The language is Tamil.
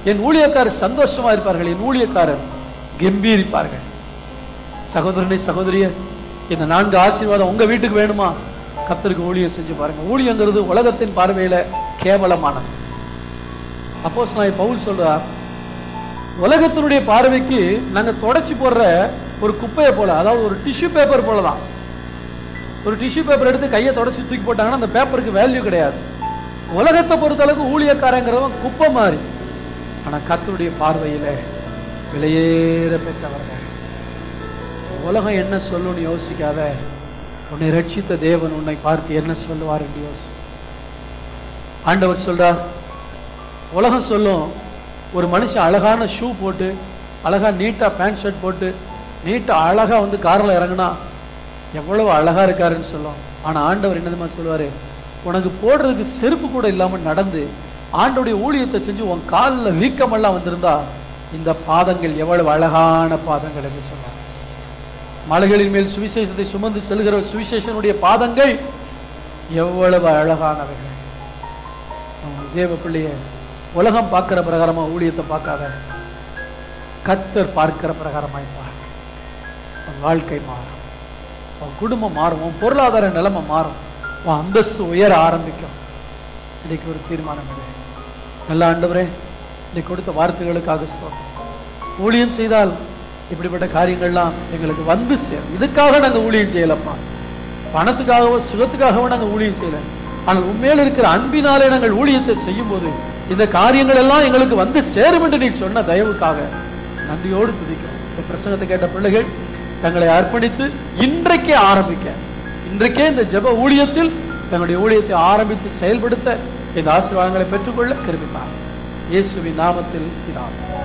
என் ஊழியக்காரர் சந்தோஷமா இருப்பார்கள் என் ஊழியக்காரர் கம்பீரிப்பார்கள் சகோதரனே சகோதரிய இந்த நான்கு ஆசீர்வாதம் உங்க வீட்டுக்கு வேணுமா கர்த்தருக்கு ஊழியம் செஞ்சு பாருங்க ஊழியங்கிறது உலகத்தின் பார்வையில கேவலமானது அப்போஸ் நான் பவுல் சொல்றார் உலகத்தினுடைய பார்வைக்கு நாங்க தொடச்சி போடுற ஒரு குப்பையை போல அதாவது ஒரு டிஷ்யூ பேப்பர் போல தான் ஒரு டிஷ்யூ பேப்பர் எடுத்து கையை தொடச்சி தூக்கி போட்டாங்கன்னா அந்த பேப்பருக்கு வேல்யூ கிடையாது உலகத்தை பொறுத்தளவுக்கு ஊழியக்காரங்கிறவன் குப்பை மாதிரி ஆனா கர்த்தருடைய பார்வையில விலையேற பெற்றவர்கள் உலகம் என்ன சொல்லுன்னு யோசிக்காத உன்னை ரட்சித்த தேவன் உன்னை பார்த்து என்ன சொல்லுவார் என்று யோசி ஆண்டவர் சொல்றார் உலகம் சொல்லும் ஒரு மனுஷன் அழகான ஷூ போட்டு அழகா நீட்டா பேண்ட் ஷர்ட் போட்டு நீட்டா அழகா வந்து கார்ல இறங்குனா எவ்வளவு அழகா இருக்காருன்னு சொல்லும் ஆனா ஆண்டவர் என்னதுமா சொல்லுவாரு உனக்கு போடுறதுக்கு செருப்பு கூட இல்லாம நடந்து ஆண்டோடைய ஊழியத்தை செஞ்சு உன் காலில் வீக்கமெல்லாம் வந்திருந்தா இந்த பாதங்கள் எவ்வளவு அழகான பாதங்கள் என்று சொன்னார் மலைகளின் மேல் சுவிசேஷத்தை சுமந்து செல்கிற சுவிசேஷனுடைய பாதங்கள் எவ்வளவு அழகானவைகள் அவன் தேவ பிள்ளைய உலகம் பார்க்கிற பிரகாரமா ஊழியத்தை பார்க்காத கத்தர் பார்க்கிற பிரகாரமாய் பார் உன் வாழ்க்கை மாறும் உன் குடும்பம் மாறும் உன் பொருளாதார நிலைமை மாறும் உன் அந்தஸ்து உயர ஆரம்பிக்கும் இன்னைக்கு ஒரு தீர்மானம் எடு. நல்ல ஆண்டவரே இன்னைக்கு கொடுத்த வார்த்தைகளுக்காக ஸ்தோத்திரம் ஊழியம் செய்தால் இப்படிப்பட்ட காரியங்கள்லாம் எங்களுக்கு வந்து சேரும் இதுக்காக நாங்க ஊழியம் செய்யலப்பா பணத்துக்காகவோ சுகத்துக்காகவோ நாங்க ஊழியம் செய்யல ஆனால் உண்மையில் இருக்கிற அன்பினாலே நாங்கள் ஊழியத்தை செய்யும் போது இந்த காரியங்கள் எல்லாம் எங்களுக்கு வந்து சேரும் என்று நீ சொன்ன தயவுக்காக நன்றியோடு துதிக்கிறோம் இந்த பிரசங்கத்தை கேட்ட பிள்ளைகள் தங்களை அர்ப்பணித்து இன்றைக்கே ஆரம்பிக்க இன்றைக்கே இந்த ஜெப ஊழியத்தில் தங்களுடைய ஊழியத்தை ஆரம்பித்து செயல்படுத்த இந்த ஆசீர்வாதங்களை பெற்றுக்கொள்ள கிருபிப்பார் இயேசுவின் நாமத்தில் இதான்